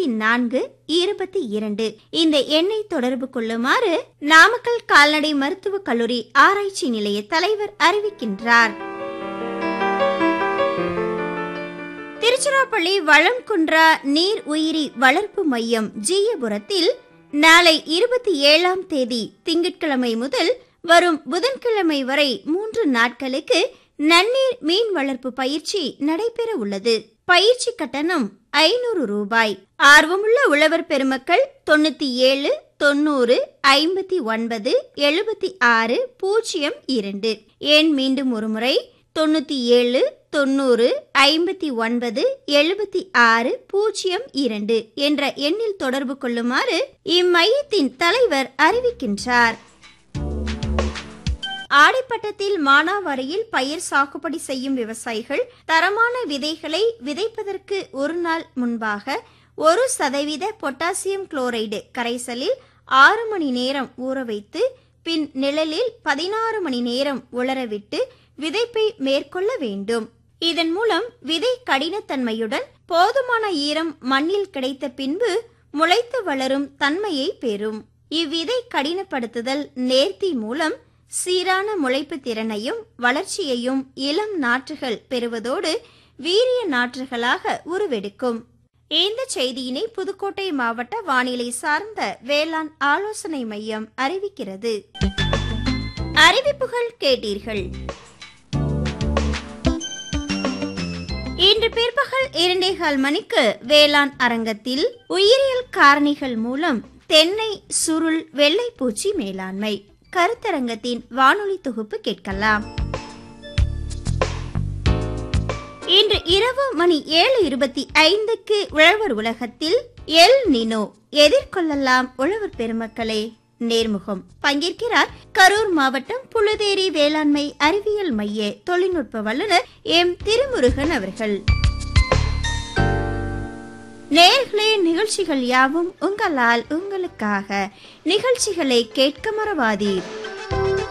இருபத்தி நான்கு இருபத்தி இரண்டு இந்த எண்ணை தொடர்பு கொள்ளுமாறு நாமக்கல் கால்நடை மருத்துவக் கல்லூரி ஆராய்ச்சி நிலைய தலைவர் அறிவிக்கின்றார் திருச்சிராப்பள்ளி வளம்குன்றா நீர் உயிரி வளர்ப்பு மையம் ஜீயபுரத்தில் நாளை இருபத்தி ஏழாம் தேதி திங்கட்கிழமை முதல் வரும் புதன்கிழமை வரை மூன்று நாட்களுக்கு நன்னீர் மீன் வளர்ப்பு பயிற்சி நடைபெற உள்ளது பயிற்சி கட்டணம் ஐநூறு ரூபாய் ஆர்வமுள்ள உழவர் பெருமக்கள் தொண்ணூத்தி ஏழு தொண்ணூறு ஐம்பத்தி ஒன்பது எழுபத்தி ஆறு பூஜ்ஜியம் இரண்டு ஏன் மீண்டும் ஒருமுறை தொண்ணூத்தி ஏழு தொண்ணூறு ஐம்பத்தி ஒன்பது எழுபத்தி ஆறு பூஜ்ஜியம் இரண்டு என்ற எண்ணில் தொடர்பு கொள்ளுமாறு இம்மையத்தின் தலைவர் அறிவிக்கின்றார் ஆடிப்பட்டத்தில் மானாவாரியில் பயிர் சாகுபடி செய்யும் விவசாயிகள் தரமான விதைகளை விதைப்பதற்கு ஒரு நாள் முன்பாக ஒரு சதவீத பொட்டாசியம் குளோரைடு கரைசலில் ஆறு மணி நேரம் ஊற வைத்து பின் நிழலில் பதினாறு மணி நேரம் உலரவிட்டு விதைப்பை மேற்கொள்ள வேண்டும் இதன் மூலம் விதை கடினத்தன்மையுடன் போதுமான ஈரம் மண்ணில் கிடைத்த பின்பு முளைத்து வளரும் தன்மையை பெறும் இவ்விதை கடினப்படுத்துதல் நேர்த்தி மூலம் சீரான முளைப்பு திறனையும் வளர்ச்சியையும் இளம் நாற்றுகள் பெறுவதோடு வீரிய நாற்றுகளாக உருவெடுக்கும் இந்த செய்தியினை புதுக்கோட்டை மாவட்ட வானிலை சார்ந்த வேளாண் ஆலோசனை மையம் அறிவிக்கிறது அறிவிப்புகள் கேட்டீர்கள் இன்று பிற்பகல் இரண்டேகால் மணிக்கு வேளாண் அரங்கத்தில் உயிரியல் காரணிகள் மூலம் தென்னை சுருள் வெள்ளைப்பூச்சி மேலாண்மை கருத்தரங்கத்தின் வானொலி தொகுப்பு கேட்கலாம் இன்று இரவு மணி ஏழு இருபத்தி ஐந்துக்கு உழவர் உலகத்தில் எல் நினோ எதிர்கொள்ளலாம் உழவர் பெருமக்களே நேர்முகம் பங்கேற்கிறார் கரூர் மாவட்டம் புழுதேரி வேளாண்மை அறிவியல் மைய தொழில்நுட்ப வல்லுநர் எம் திருமுருகன் அவர்கள் நேர்களே நிகழ்ச்சிகள் யாவும் உங்களால் உங்களுக்காக நிகழ்ச்சிகளை கேட்க மறவாதீர்